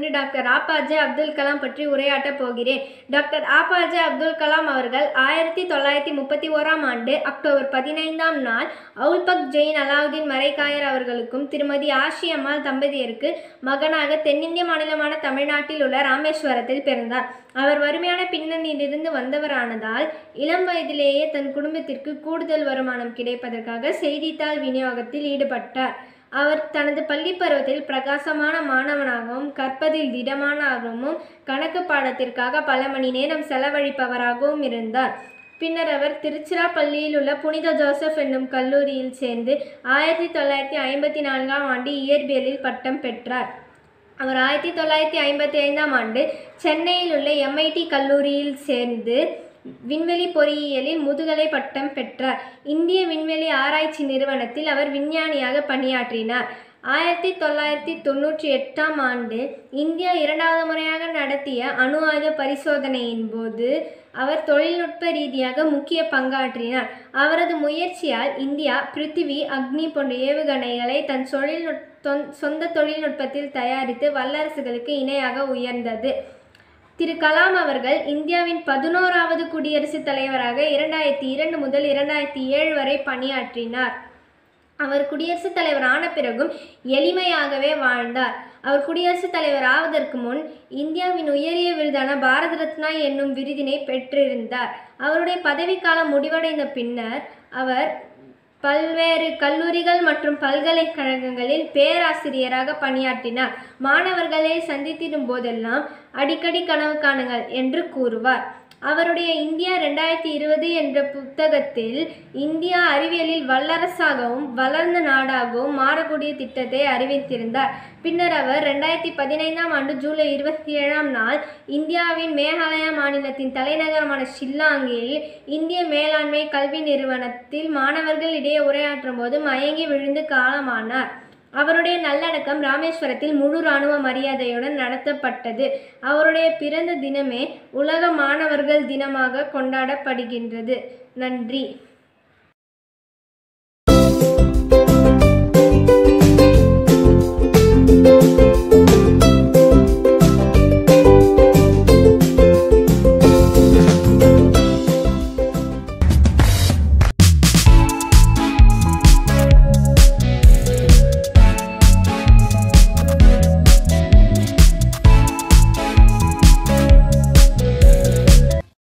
இன்று டாக்டர் ஆபாஜே அப்துல் கலாம் பற்றி உரையாற்றப் போகிறேன் டாக்டர் ஆபாஜே அப்துல் கலாம் அவர்கள் ஆயிரத்தி தொள்ளாயிரத்தி முப்பத்தி ஓராம் ஆண்டு அக்டோபர் பதினைந்தாம் நாள் அவுல்பக் ஜெயின் அலாவுதீன் மரைக்காயர் அவர்களுக்கும் திருமதி ஆஷி அம்மாள் தம்பதியருக்கு மகனாக தென்னிந்திய மாநிலமான தமிழ்நாட்டில் உள்ள ராமேஸ்வரத்தில் பிறந்தார் அவர் வறுமையான பின்னணியிலிருந்து வந்தவரானதால் இளம் வயதிலேயே தன் குடும்பத்திற்கு கூடுதல் வருமானம் கிடைப்பதற்காக செய்தித்தாள் விநியோகத்தில் ஈடுபட்டார் அவர் தனது பள்ளி பருவத்தில் பிரகாசமான மாணவனாகவும் கற்பதில் திடமான ஆர்வமும் கணக்கு பாடத்திற்காக பல மணி நேரம் செலவழிப்பவராகவும் இருந்தார் பின்னர் அவர் திருச்சிராப்பள்ளியில் உள்ள புனித ஜோசப் என்னும் கல்லூரியில் சேர்ந்து ஆயிரத்தி தொள்ளாயிரத்தி ஐம்பத்தி நான்காம் ஆண்டு இயற்பியலில் பட்டம் பெற்றார் அவர் ஆயிரத்தி தொள்ளாயிரத்தி ஐம்பத்தி ஐந்தாம் ஆண்டு சென்னையில் உள்ள எம்ஐடி கல்லூரியில் சேர்ந்து விண்வெளி பொறியியலில் முதுகலை பட்டம் பெற்றார் இந்திய விண்வெளி ஆராய்ச்சி நிறுவனத்தில் அவர் விஞ்ஞானியாக பணியாற்றினார் ஆயிரத்தி தொள்ளாயிரத்தி தொண்ணூற்றி எட்டாம் ஆண்டு இந்தியா இரண்டாவது முறையாக நடத்திய அணு ஆயுத பரிசோதனையின் போது அவர் தொழில்நுட்ப ரீதியாக முக்கிய பங்காற்றினார் அவரது முயற்சியால் இந்தியா பிருத்திவி அக்னி போன்ற ஏவுகணைகளை தன் தொழில்நுட் தொன்- சொந்த தொழில்நுட்பத்தில் தயாரித்து வல்லரசுகளுக்கு இணையாக உயர்ந்தது திரு கலாம் அவர்கள் இந்தியாவின் பதினோராவது குடியரசுத் தலைவராக இரண்டாயிரத்தி இரண்டு முதல் இரண்டாயிரத்தி ஏழு வரை பணியாற்றினார் அவர் குடியரசுத் தலைவர் ஆன பிறகும் எளிமையாகவே வாழ்ந்தார் அவர் குடியரசுத் தலைவர் ஆவதற்கு முன் இந்தியாவின் உயரிய விருதான பாரத ரத்னா என்னும் விருதினை பெற்றிருந்தார் அவருடைய பதவிக்காலம் முடிவடைந்த பின்னர் அவர் பல்வேறு கல்லூரிகள் மற்றும் பல்கலைக்கழகங்களில் பேராசிரியராக பணியாற்றினார் மாணவர்களை சந்தித்திடும் போதெல்லாம் அடிக்கடி கனவு காணுங்கள் என்று கூறுவார் அவருடைய இந்தியா ரெண்டாயிரத்தி இருபது என்ற புத்தகத்தில் இந்தியா அறிவியலில் வல்லரசாகவும் வளர்ந்த நாடாகவும் மாறக்கூடிய திட்டத்தை அறிவித்திருந்தார் பின்னர் அவர் ரெண்டாயிரத்தி பதினைந்தாம் ஆண்டு ஜூலை இருபத்தி ஏழாம் நாள் இந்தியாவின் மேகாலயா மாநிலத்தின் தலைநகரமான ஷில்லாங்கில் இந்திய மேலாண்மை கல்வி நிறுவனத்தில் மாணவர்களிடையே உரையாற்றும் போது மயங்கி விழுந்து காலமானார் அவருடைய நல்லடக்கம் ராமேஸ்வரத்தில் முழு இராணுவ மரியாதையுடன் நடத்தப்பட்டது அவருடைய பிறந்த தினமே உலக மாணவர்கள் தினமாக கொண்டாடப்படுகின்றது நன்றி